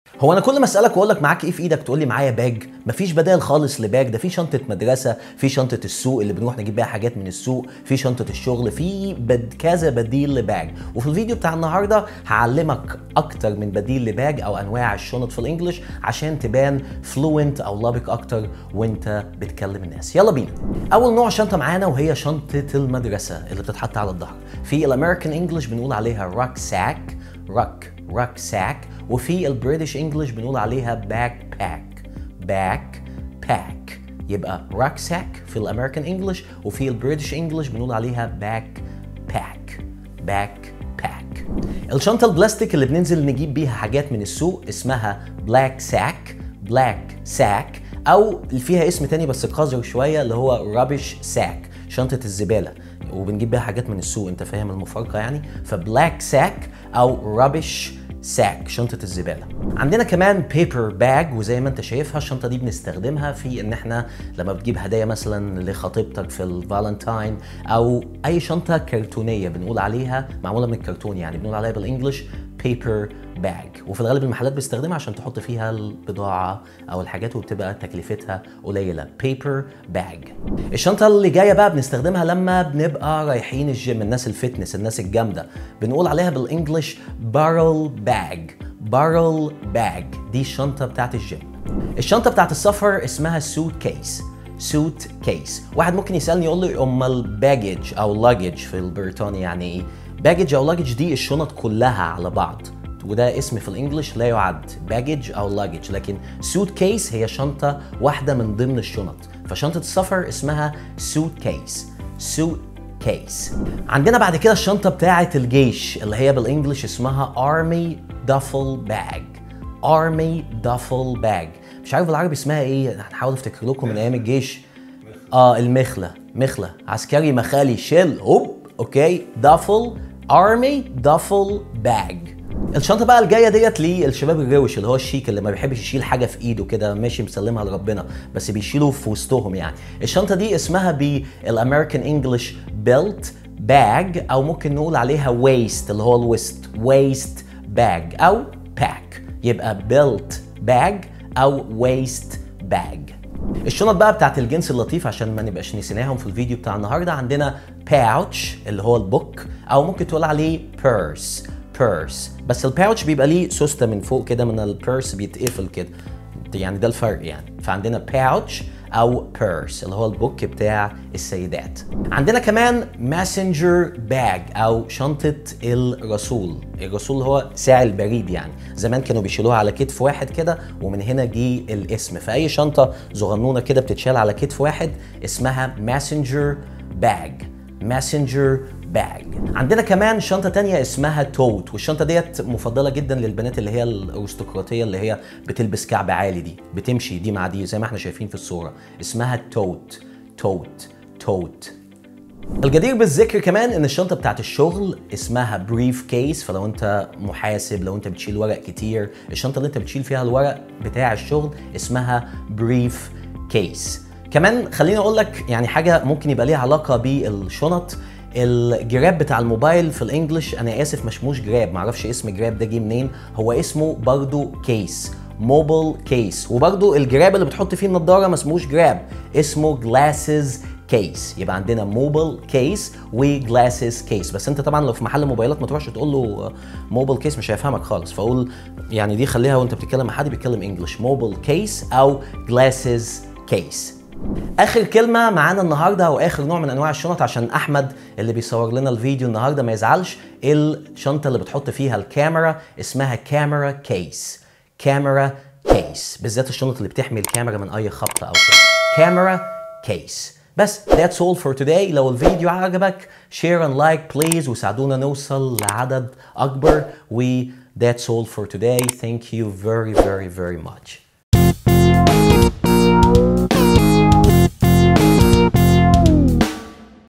هو انا كل ما اسالك واقول لك معاك ايه في ايدك تقول لي معايا باج مفيش بدائل خالص لباج ده في شنطه مدرسه في شنطه السوق اللي بنروح نجيب بيها حاجات من السوق في شنطه الشغل في بد كذا بديل لباج وفي الفيديو بتاع النهارده هعلمك اكتر من بديل لباج او انواع الشنط في الانجليش عشان تبان فلوينت او لابق اكتر وانت بتكلم الناس يلا بينا اول نوع شنطه معانا وهي شنطه المدرسه اللي بتتحط على الظهر في الامريكان انجلش بنقول عليها راك ساك راك راك ساك وفي البريتش انجلش بنقول عليها باك باك باك باك يبقى راك ساك في الامريكان انجلش وفي البريتش انجلش بنقول عليها باك باك باك باك الشنطه البلاستيك اللي بننزل نجيب بيها حاجات من السوق اسمها بلاك ساك بلاك ساك او فيها اسم تاني بس قذر شويه اللي هو رابش ساك شنطه الزباله وبنجيب بيها حاجات من السوق انت فاهم المفارقه يعني فبلاك ساك او رابش ساك شنطة الزبالة عندنا كمان بيبر باج وزي ما انت شايفها الشنطة دي بنستخدمها في ان احنا لما بتجيب هدايا مثلا لخطيبتك في الفالنتاين او اي شنطة كرتونية بنقول عليها معمولة من الكرتون يعني بنقول عليها بالانجلش بيبر باج وفي الغالب المحلات بتستخدمها عشان تحط فيها البضاعة او الحاجات وبتبقى تكلفتها قليلة بيبر باج الشنطة اللي جاية بقى بنستخدمها لما بنبقى رايحين الجيم الناس الفتنس الناس الجامدة بنقول عليها بالانجلش بارل باج بارل باج دي الشنطة بتاعت الجيم الشنطة بتاعت السفر اسمها سوت كيس سوت كيس واحد ممكن يسألني يقول لي امال باجج او لاجج في البريطاني يعني ايه باجج او لاجج دي الشنط كلها على بعض وده اسم في الانجليش لا يعد باجج او لاجج لكن سوت كيس هي شنطه واحده من ضمن الشنط فشنطه السفر اسمها سوت كيس سوت كيس عندنا بعد كده الشنطه بتاعه الجيش اللي هي بالانجليش اسمها ارمي دافل باج ارمي دافل باج مش عارف بالعربي اسمها ايه هنحاول افتكر لكم من ايام الجيش اه المخله مخله عسكري مخالي شيل هوب اوكي دافل ارمي دافل باج الشنطه بقى الجايه ديت للشباب الروش اللي هو الشيك اللي ما بيحبش يشيل حاجه في ايده كده ماشي مسلمها لربنا بس بيشيله في وسطهم يعني الشنطه دي اسمها بالامريكان انجلش بيلت باج او ممكن نقول عليها ويست اللي هو الويست ويست باج او باك يبقى بيلت باج او ويست باج الشنط بقى بتاعت الجنس اللطيف عشان ما نبقاش نسيناهم في الفيديو بتاع النهارده عندنا باوتش اللي هو البوك او ممكن تقول عليه بيرس بيرس بس الباوتش بيبقى ليه سوسته من فوق كده من البيرس بيتقفل كده يعني ده الفرق يعني فعندنا باوتش او بيرس اللي هو البوك بتاع السيدات عندنا كمان ماسنجر باج او شنطه الرسول الرسول اللي هو ساعي البريد يعني زمان كانوا بيشيلوها على كتف واحد كده ومن هنا جه الاسم فاي شنطه صغنونه كده بتتشال على كتف واحد اسمها ماسنجر باج ماسنجر باج عندنا كمان شنطة تانية اسمها توت والشنطة ديت مفضلة جدا للبنات اللي هي الارستقراطية اللي هي بتلبس كعب عالي دي بتمشي دي مع دي زي ما احنا شايفين في الصورة اسمها توت توت توت الجدير بالذكر كمان ان الشنطه بتاعت الشغل اسمها بريف كيس فلو انت محاسب لو انت بتشيل ورق كتير الشنطه اللي انت بتشيل فيها الورق بتاع الشغل اسمها بريف كيس كمان خليني اقول لك يعني حاجه ممكن يبقى ليها علاقه بالشنط الجراب بتاع الموبايل في الانجليش انا اسف مشموش جراب معرفش اسم جراب ده جه منين هو اسمه برضو كيس موبل كيس وبرضو الجراب اللي بتحط فيه النضاره ما اسموش جراب اسمه جلاسز كيس يبقى عندنا موبل كيس وجلاسز كيس بس انت طبعا لو في محل موبايلات ما تروحش تقول له موبل كيس مش هيفهمك خالص فاقول يعني دي خليها وانت بتتكلم مع حد بيتكلم انجلش موبل كيس او جلاسز كيس اخر كلمه معانا النهارده او اخر نوع من انواع الشنط عشان احمد اللي بيصور لنا الفيديو النهارده ما يزعلش الشنطه اللي بتحط فيها الكاميرا اسمها كاميرا كيس كاميرا كيس بالذات الشنط اللي بتحمي الكاميرا من اي خبطه او كده كاميرا كيس بس that's all for today لو الفيديو عجبك share and like please وساعدونا نوصل لعدد اكبر و that's all for today thank you very very very much